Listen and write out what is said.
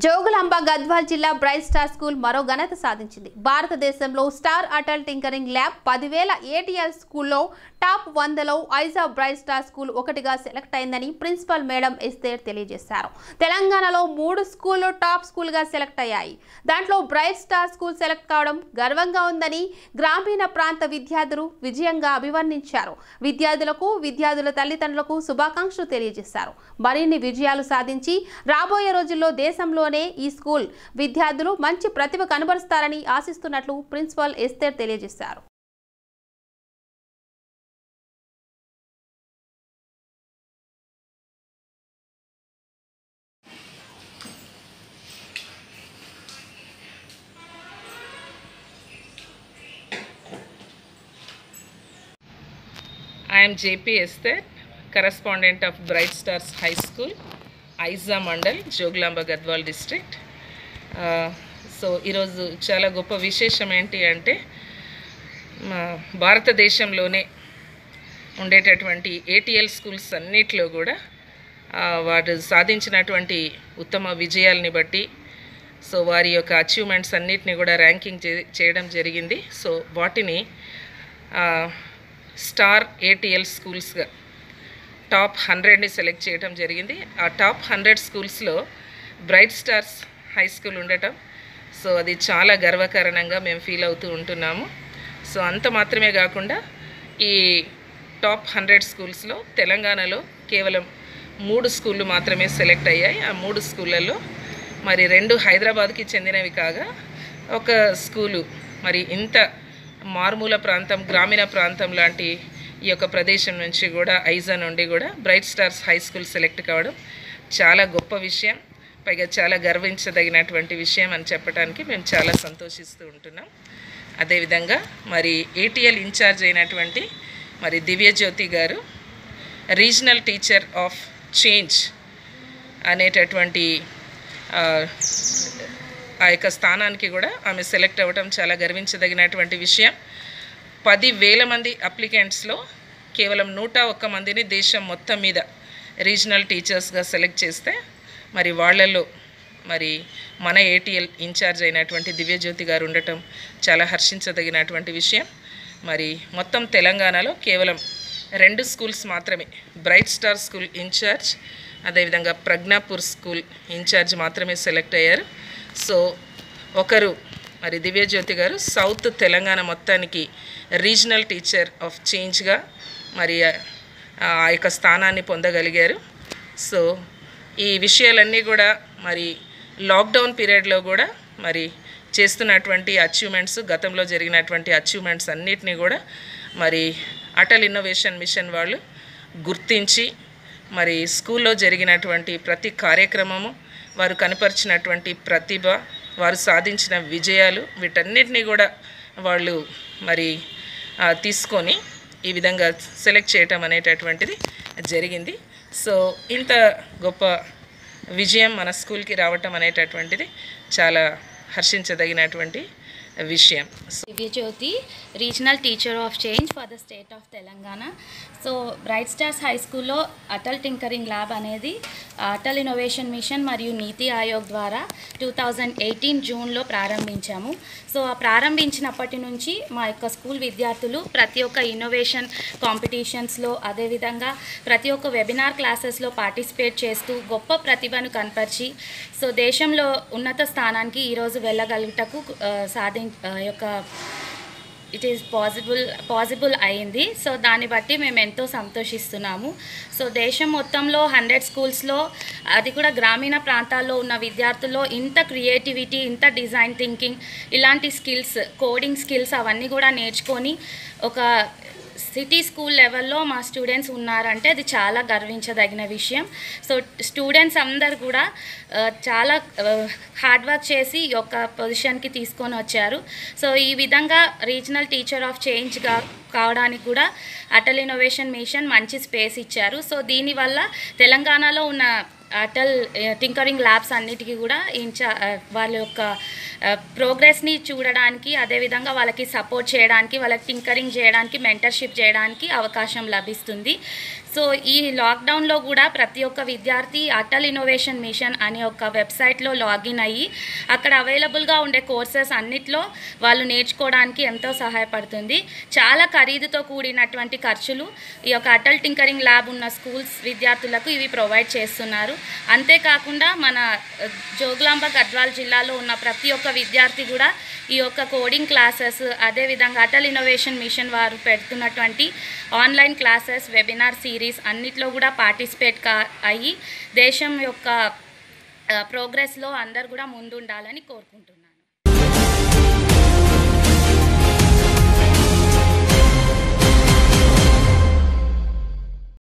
జోగులాంబ గద్వాల్ జిల్లా bright star school మరో ఘనత సాధించింది భారతదేశంలో స్టార్ అటల్ టింకరింగ్ ల్యాబ్ పదివేల ఏటీఎల్ స్కూల్లో టాప్ వందలో ఐజా బ్రైట్ స్టార్ స్కూల్ ఒకటిగా సెలెక్ట్ అయిందని ప్రిన్సిపల్ మేడం ఎస్తేర్ తెలియజేశారు తెలంగాణలో మూడు స్కూళ్లు టాప్ స్కూల్గా సెలెక్ట్ అయ్యాయి దాంట్లో బ్రైట్ స్టార్ స్కూల్ సెలెక్ట్ కావడం గర్వంగా ఉందని గ్రామీణ ప్రాంత విద్యార్థులు విజయంగా అభివర్ణించారు విద్యార్థులకు విద్యార్థుల తల్లిదండ్రులకు శుభాకాంక్షలు తెలియజేశారు మరిన్ని విజయాలు సాధించి రాబోయే రోజుల్లో దేశంలోనే ఈ స్కూల్ విద్యార్థులు మంచి ప్రతిభ కనబరుస్తారని ఆశిస్తున్నట్లు ప్రిన్సిపల్ ఎస్తేర్ తెలియజేశారు I am JP Esther, correspondent of Bright Stars High School, Aiza Mandal, Joglamba Gadwal district. So ఈరోజు చాలా గొప్ప విశేషం ఏంటి అంటే మా భారతదేశంలోనే ఉండేటటువంటి ఏటీఎల్ స్కూల్స్ అన్నిట్లో కూడా ఆ, వారు సాధించినటువంటి ఉత్తమ విజయాల్ని బట్టి సో వారి యొక్క అచీవ్మెంట్స్ అన్నిటిని కూడా ర్యాంకింగ్ చే- చేయడం జరిగింది సో వాటిని ఆ, స్టార్ ఏటీఎల్ స్కూల్స్గా టాప్ హండ్రెడ్ని సెలెక్ట్ చేయడం జరిగింది ఆ టాప్ హండ్రెడ్ స్కూల్స్లో బ్రైట్ స్టార్స్ హై స్కూల్ ఉండటం సో అది చాలా గర్వకారణంగా మేము ఫీల్ అవుతూ ఉంటున్నాము సో అంత మాత్రమే కాకుండా ఈ టాప్ హండ్రెడ్ స్కూల్స్లో తెలంగాణలో కేవలం మూడు స్కూళ్ళు మాత్రమే సెలెక్ట్ అయ్యాయి ఆ మూడు స్కూళ్ళల్లో మరి రెండు హైదరాబాద్కి చెందినవి కాగా ఒక స్కూలు మరి ఇంత మారుమూల ప్రాంతం గ్రామీణ ప్రాంతం లాంటి ఈ యొక్క ప్రదేశం నుంచి కూడా ఐజా నుండి కూడా bright stars high school select కావడం చాలా గొప్ప విషయం పైగా చాలా గర్వించదగినటువంటి విషయం అని చెప్పడానికి మేము చాలా సంతోషిస్తూ ఉంటున్నాం అదేవిధంగా మరి ఏటీఎల్ ఇన్ఛార్జ్ అయినటువంటి మరి దివ్యజ్యోతి గారు రీజనల్ టీచర్ ఆఫ్ చేంజ్ అనేటటువంటి ఆ, ఆ యొక్క స్థానానికి కూడా ఆమె సెలెక్ట్ అవ్వడం చాలా గర్వించదగినటువంటి విషయం పది వేల మంది అప్లికెంట్స్లో కేవలం నూట ఒక్క మందిని దేశం మొత్తం మీద రీజనల్ టీచర్స్గా సెలెక్ట్ చేస్తే మరి వాళ్ళల్లో మరి మన ఏటీఎల్ ఇన్ఛార్జ్ అయినటువంటి దివ్యజ్యోతి గారు ఉండటం చాలా హర్షించదగినటువంటి విషయం మరి మొత్తం తెలంగాణలో కేవలం రెండు స్కూల్స్ మాత్రమే బ్రైట్ స్టార్ స్కూల్ ఇన్ఛార్జ్ అదేవిధంగా ప్రజ్ఞాపూర్ స్కూల్ ఇన్ఛార్జ్ మాత్రమే సెలెక్ట్ అయ్యారు సో ఒకరు మరి దివ్యజ్యోతి గారు సౌత్ తెలంగాణ మొత్తానికి రీజనల్ టీచర్ ఆఫ్ చేంజ్గా మరి ఆ ఆ యొక్క స్థానాన్ని పొందగలిగారు సో ఈ విషయాలన్నీ కూడా మరి లాక్డౌన్ పీరియడ్లో కూడా మరి చేస్తున్నటువంటి అచీవ్మెంట్స్ గతంలో జరిగినటువంటి అచీవ్మెంట్స్ అన్నిటినీ కూడా మరి అటల్ ఇన్నోవేషన్ మిషన్ వాళ్ళు గుర్తించి మరి స్కూల్లో జరిగినటువంటి ప్రతి కార్యక్రమము వారు కనపరిచినటువంటి ప్రతిభ వారు సాధించిన విజయాలు వీటన్నిటినీ కూడా వాళ్ళు మరి ఆ, తీసుకొని ఈ విధంగా సెలెక్ట్ చేయటం అనేటటువంటిది జరిగింది సో ఇంత గొప్ప విజయం మన స్కూల్కి రావటం అనేటటువంటిది చాలా హర్షించదగినటువంటి విషయం Divyajyothi regional teacher of change for the state of Telangana so bright stars high స్కూల్లో అటల్ టింకరింగ్ ల్యాబ్ అనేది అటల్ ఇన్నోవేషన్ మిషన్ మరియు నీతి ఆయోగ్ ద్వారా టూ థౌజండ్ ఎయిటీన్ జూన్లో ప్రారంభించాము సో ఆ ప్రారంభించినప్పటి నుంచి మా యొక్క స్కూల్ విద్యార్థులు ప్రతి ఒక్క ఇన్నోవేషన్ కాంపిటీషన్స్లో అదేవిధంగా ప్రతి ఒక్క వెబినార్ క్లాసెస్లో పార్టిసిపేట్ చేస్తూ గొప్ప ప్రతిభను కనపరిచి సో దేశంలో ఉన్నత స్థానానికి ఈరోజు వెళ్ళగలుగుటకు ఆ, సాధి ఆ, యొక్క ఇట్ ఈస్ పాసిబుల్ పాసిబుల్ అయింది సో దాన్ని బట్టి మేము ఎంతో సంతోషిస్తున్నాము సో దేశం మొత్తంలో హండ్రెడ్ స్కూల్స్లో అది కూడా గ్రామీణ ప్రాంతాల్లో ఉన్న విద్యార్థుల్లో ఇంత క్రియేటివిటీ ఇంత డిజైన్ థింకింగ్ ఇలాంటి స్కిల్స్ కోడింగ్ స్కిల్స్ అవన్నీ కూడా నేర్చుకొని ఒక సిటీ స్కూల్ లెవెల్లో మా స్టూడెంట్స్ ఉన్నారంటే అది చాలా గర్వించదగిన విషయం సో స్టూడెంట్స్ అందరు కూడా ఆ, చాలా హార్డ్ వర్క్ చేసి ఈ యొక్క పొజిషన్కి తీసుకొని వచ్చారు సో ఈ విధంగా రీజనల్ టీచర్ ఆఫ్ చేంజ్గా కావడానికి కూడా అటల్ ఇన్నోవేషన్ మిషన్ మంచి స్పేస్ ఇచ్చారు సో దీనివల్ల తెలంగాణలో ఉన్న అటల్ టింకరింగ్ ల్యాబ్స్ అన్నిటికీ కూడా ఇన్చా ఆ, వాళ్ళ యొక్క ప్రోగ్రెస్ని చూడడానికి అదేవిధంగా వాళ్ళకి సపోర్ట్ చేయడానికి వాళ్ళకి టింకరింగ్ చేయడానికి మెంటర్షిప్ చేయడానికి అవకాశం లభిస్తుంది సో ఈ లాక్డౌన్లో కూడా ప్రతి ఒక్క విద్యార్థి అటల్ ఇన్నోవేషన్ మిషన్ అనే ఒక వెబ్సైట్లో లాగిన్ అయ్యి అక్కడ అవైలబుల్గా ఉండే కోర్సెస్ అన్నిట్లో వాళ్ళు నేర్చుకోవడానికి ఎంతో సహాయపడుతుంది చాలా ఖరీదుతో కూడినటువంటి ఖర్చులు ఈ యొక్క అటల్ టింకరింగ్ ల్యాబ్ ఉన్న స్కూల్స్ విద్యార్థులకు ఇవి ప్రొవైడ్ చేస్తున్నారు అంతేకాకుండా మన ఆ, జోగులాంబ గద్వాల్ జిల్లాలో ఉన్న ప్రతి ఒక్క విద్యార్థి కూడా ఈ యొక్క కోడింగ్ క్లాసెస్ అదేవిధంగా అటల్ ఇన్నోవేషన్ మిషన్ వారు పెడుతున్నటువంటి ఆన్లైన్ క్లాసెస్ వెబినార్ సిరీస్ అన్నిట్లో కూడా పార్టిసిపేట్ కా అయ్యి దేశం యొక్క ప్రోగ్రెస్లో అందరు కూడా ముందుండాలని కోరుకుంటున్నాను